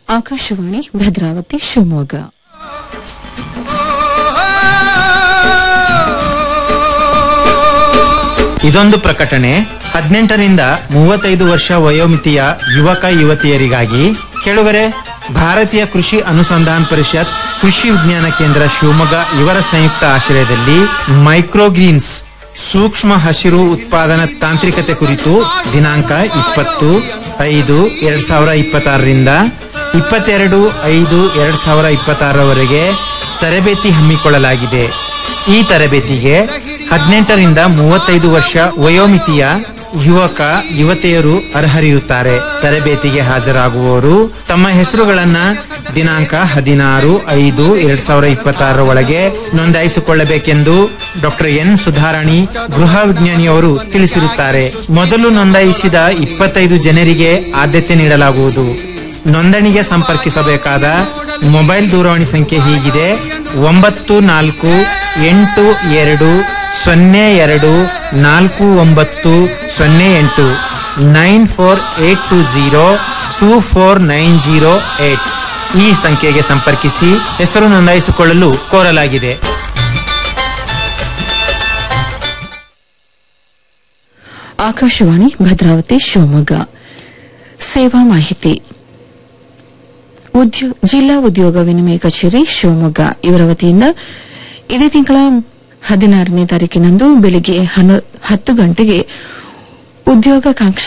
ಆಕಾಶವಾಣಿ ಭದ್ರಾವತಿ ಶಿವಮೊಗ್ಗ ಇದೊಂದು ಪ್ರಕಟಣೆ ಹದಿನೆಂಟರಿಂದ ಮೂವತ್ತೈದು ವರ್ಷ ವಯೋಮಿತಿಯ ಯುವಕ ಯುವತಿಯರಿಗಾಗಿ ಕೆಳಗರೆ ಭಾರತೀಯ ಕೃಷಿ ಅನುಸಂಧಾನ ಪರಿಷತ್ ಕೃಷಿ ವಿಜ್ಞಾನ ಕೇಂದ್ರ ಶಿವಮೊಗ್ಗ ಇವರ ಸಂಯುಕ್ತ ಆಶ್ರಯದಲ್ಲಿ ಮೈಕ್ರೋಗ್ರೀನ್ಸ್ ಸೂಕ್ಷ್ಮ ಹಸಿರು ಉತ್ಪಾದನಾ ತಾಂತ್ರಿಕತೆ ಕುರಿತು ದಿನಾಂಕ ಇಪ್ಪತ್ತು ಐದು ಎರಡ್ ಸಾವಿರ ಇಪ್ಪತ್ತಾರರಿಂದ ಇಪ್ಪತ್ತೆರಡು ಐದು ಎರಡ್ ಸಾವಿರ ಇಪ್ಪತ್ತಾರರವರೆಗೆ ತರಬೇತಿ ಹಮ್ಮಿಕೊಳ್ಳಲಾಗಿದೆ ಈ ತರಬೇತಿಗೆ ಹದಿನೆಂಟರಿಂದ ಮೂವತ್ತೈದು ವರ್ಷ ವಯೋಮಿತಿಯ ಯುವಕ ಯುವತಿಯರು ಅರ್ಹರಿರುತ್ತಾರೆ ತರಬೇತಿಗೆ ಹಾಜರಾಗುವವರು ತಮ್ಮ ಹೆಸರುಗಳನ್ನ ದಿನಾಂಕ ಹದಿನಾರು ಐದು ಎರಡ್ ಸಾವಿರ ಇಪ್ಪತ್ತಾರರ ಒಳಗೆ ನೋಂದಾಯಿಸಿಕೊಳ್ಳಬೇಕೆಂದು ಡಾಕ್ಟರ್ ಎನ್ ಸುಧಾರಾಣಿ ಗೃಹ ವಿಜ್ಞಾನಿಯವರು ತಿಳಿಸಿರುತ್ತಾರೆ ಮೊದಲು ನೋಂದಾಯಿಸಿದ ಇಪ್ಪತ್ತೈದು ಜನರಿಗೆ ಆದ್ಯತೆ ನೀಡಲಾಗುವುದು ನೋಂದಣಿಗೆ ಸಂಪರ್ಕಿಸಬೇಕಾದ ಮೊಬೈಲ್ ದೂರವಾಣಿ ಸಂಖ್ಯೆ ಹೀಗಿದೆ ಒಂಬತ್ತು ನಾಲ್ಕು ಎಂಟು ಎರಡು ಸೊನ್ನೆ ಎರಡು ನಾಲ್ಕು ಒಂಬತ್ತು ಸೊನ್ನೆ ಎಂಟು nine four eight two zero two four nine zero eight ಈ ಸಂಖ್ಯೆಗೆ ಸಂಪರ್ಕಿಸಿ ಹೆಸರು ನೋಂದಾಯಿಸಿಕೊಳ್ಳಲು ಕೋರಲಾಗಿದೆ ಆಕಾಶವಾಣಿ ಭದ್ರಾವತಿ ಶಿವಮೊಗ್ಗ ಸೇವಾ ಮಾಹಿತಿ ಉದ್ಯೋ- ಜಿಲ್ಲಾ ಉದ್ಯೋಗ ವಿನಿಮಯ ಕಚೇರಿ ಶಿವಮೊಗ್ಗ ಇವರ ವತಿಯಿಂದ ಇದೇ ತಿಂಗಳ ಹದಿನಾರನೇ ತಾರೀಕಿನಂದು ಬೆಳಿಗ್ಗೆ ಹನ್ನ- ಹತ್ತು ಗಂಟೆಗೆ ಉದ್ಯೋಗಾಕಾಂಕ್ಷಿ